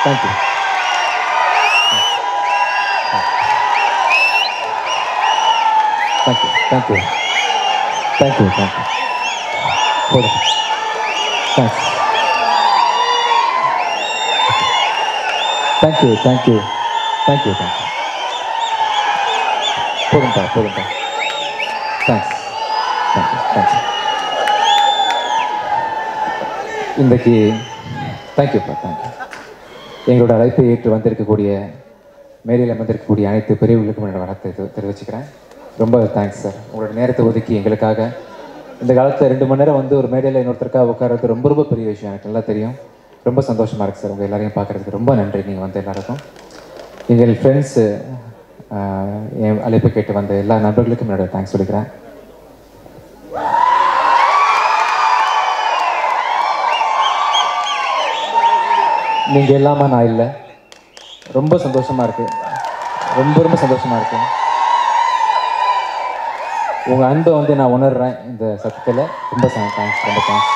Thank you thank you thank you thank you thank you போதும் thanks thank you thank you thank you thank you போதும்ப்பா போதும்ப்பா thanks thank you thank you இன்றைக்கு தேங்க்யூப்பா தேங்க்யூ எங்களோட அழைப்பை ஏற்று வந்திருக்கக்கூடிய மேடையில் வந்திருக்கக்கூடிய அனைத்து பெரியவர்களுக்கும் என்னோட வணக்கத்தை தெ- தெரிவிச்சுக்கிறேன் ரொம்ப தேங்க்ஸ் சார் உங்களோட நேரத்தை ஒதுக்கி எங்களுக்காக இந்த காலத்தில் ரெண்டு மணி நேரம் வந்து ஒரு மேடையில் இன்னொருத்தருக்காக உட்கார்றது ரொம்ப ரொம்ப பெரிய விஷயம் எனக்கு நல்லா தெரியும் ரொம்ப சந்தோஷமாக இருக்குது சார் உங்கள் எல்லாரையும் பார்க்குறதுக்கு ரொம்ப நன்றி நீங்கள் வந்த எல்லாருக்கும் எங்கள் ஃப்ரெண்ட்ஸு என் அழைப்பு கேட்டு வந்த எல்லா நண்பர்களுக்கும் என்னோட தேங்க்ஸ் சொல்லிக்கிறேன் நீங்கள் இல்லாமல் நான் இல்லை ரொம்ப சந்தோஷமாக இருக்கு ரொம்ப ரொம்ப சந்தோஷமாக இருக்கு உங்கள் அன்பை வந்து நான் உணர்றேன் இந்த சத்தத்தில் ரொம்ப தேங்க்ஸ் ரொம்ப தேங்க்ஸ்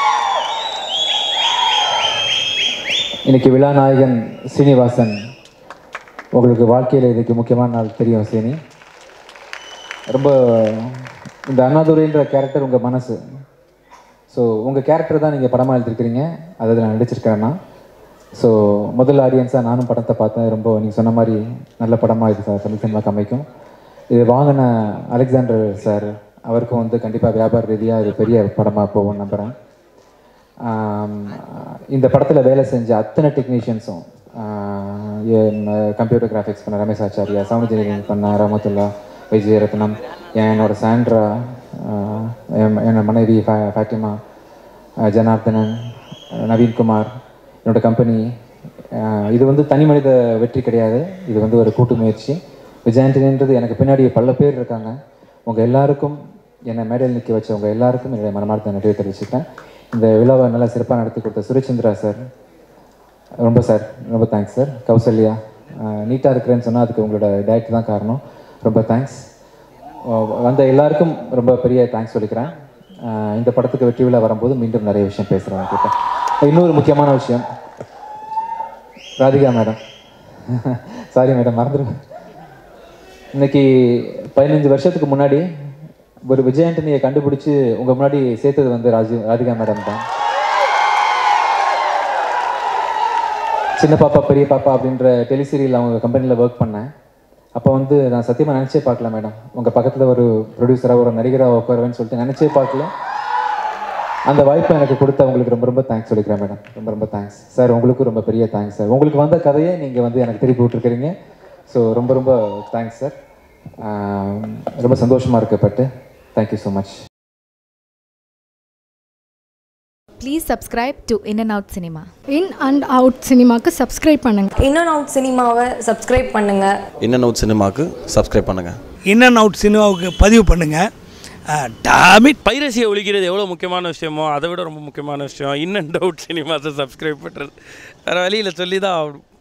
இன்னைக்கு விழாநாயகன் ஸ்ரீனிவாசன் உங்களுக்கு வாழ்க்கையில் இதுக்கு முக்கியமான நாள் தெரியும் சீனி ரொம்ப இந்த அண்ணாதுரைன்ற கேரக்டர் உங்கள் மனசு ஸோ உங்கள் கேரக்டர் தான் நீங்கள் படமாக எழுதிருக்கிறீங்க அதை நான் நடிச்சிருக்கேன்னா ஸோ முதல் ஆடியன்ஸாக நானும் படத்தை பார்த்தேன் ரொம்ப நீங்கள் சொன்ன மாதிரி நல்ல படமாக இது சார் தமிழ் சினிமாக்கு அமைக்கும் இது வாங்கின அலெக்சாண்டர் சார் அவருக்கும் வந்து கண்டிப்பாக வியாபார ரீதியாக இது பெரிய படமாக போகும்னு நம்புகிறேன் ஆம், இந்த படத்தில் வேலை செஞ்ச அத்தனை டெக்னீஷியன்ஸும் கம்ப்யூட்டர் கிராஃபிக்ஸ் பண்ண ரமேஷ் ஆச்சாரியா சவுண்ட் இன்ஜினியரிங் பண்ண ரமத்துல்லா விஜயரத்னம் என்னோட சாண்ட்ரா ஆஹ், என் என்னோட மனைவி ஃபா- ஃபாத்திமா ஆஹ், ஜனார்தனன் நவீன்குமார் என்னோட கம்பெனி இது வந்து தனி மனித வெற்றி கிடையாது இது வந்து ஒரு கூட்டு முயற்சி விஜயாண்டனின்றது எனக்கு பின்னாடி பல பேர் இருக்காங்க உங்கள் எல்லாருக்கும் என்னை மேடையில் நிற்க வச்ச உங்கள் எல்லாருக்கும் என்னுடைய மனமார்த்த நன்றியை தெரிவிச்சுக்கிறேன் இந்த விழாவை நல்லா சிறப்பாக நடத்தி கொடுத்த சுரேஷ்சந்திரா சார் ரொம்ப சார் ரொம்ப தேங்க்ஸ் சார் கௌசல்யா நீட்டாக இருக்கிறேன்னு சொன்னால் அதுக்கு உங்களோட டயட் தான் காரணம் ரொம்ப தேங்க்ஸ் வந்த எல்லாருக்கும் ரொம்ப பெரிய தேங்க்ஸ் சொல்லிக்கிறேன் அஹ் இந்த படத்துக்கு வெற்றி விழா வரும்போது மீண்டும் நிறைய விஷயம் பேசுகிறேன் உங்ககிட்ட இன்னொரு முக்கியமான விஷயம் ராதிகா மேடம் சாரி மேடம் மறந்துடுவேன் இன்னைக்கு பதினஞ்சு வருஷத்துக்கு முன்னாடி ஒரு விஜயாண்டனியை கண்டுபிடிச்சு உங்க முன்னாடி சேர்த்தது வந்து ராஜி ராதிகா மேடம் தான் சின்ன பாப்பா பெரிய பாப்பா அப்படின்ற டெலிசீரியல் அவங்க கம்பெனியில் ஒர்க் பண்ணேன் அப்போ வந்து நான் சத்தியமாக நினச்சே பார்க்கல மேடம் உங்கள் பக்கத்தில் ஒரு ப்ரொடியூசராக ஒரு நடிகராக உட்காருவேன்னு சொல்லிட்டு நினச்சே பார்க்கல அந்த வாய்ப்பை எனக்கு கொடுத்த உங்களுக்கு ரொம்ப ரொம்ப தேங்க்ஸ் சொல்லிக்கிறேன் மேடம் ரொம்ப ரொம்ப தேங்க்ஸ் சார் உங்களுக்கும் ரொம்ப பெரிய தேங்க்ஸ் சார் உங்களுக்கு வந்த கதையை நீங்கள் வந்து எனக்கு திருப்பி விட்டுருக்கிறீங்க ஸோ ரொம்ப ரொம்ப தேங்க்ஸ் சார் ரொம்ப சந்தோஷமாக இருக்கப்பட்டு thank you so much Please subscribe to In and Out Cinema. In and Out சினிமாக்கு சப்ஸ்கிரைப் பண்ணுங்கள் இன் அண்ட் அவுட் சினிமாவை சப்ஸ்கிரைப் பண்ணுங்கள் இன் அண்ட் அவுட் சினிமாவுக்கு சப்ஸ்கிரைப் பண்ணுங்கள் இன் அண்ட் அவுட் சினிமாவுக்கு பதிவு பண்ணுங்கள் டாமிட் பைரசியை ஒழிக்கிறது எவ்வளோ முக்கியமான விஷயமோ அதை விட ரொம்ப முக்கியமான விஷயம் இன் அண்ட் அவுட் சினிமாஸை சப்ஸ்கிரைப் பண்ணுறது வேறு வழியில் சொல்லி தான் ஆகணும்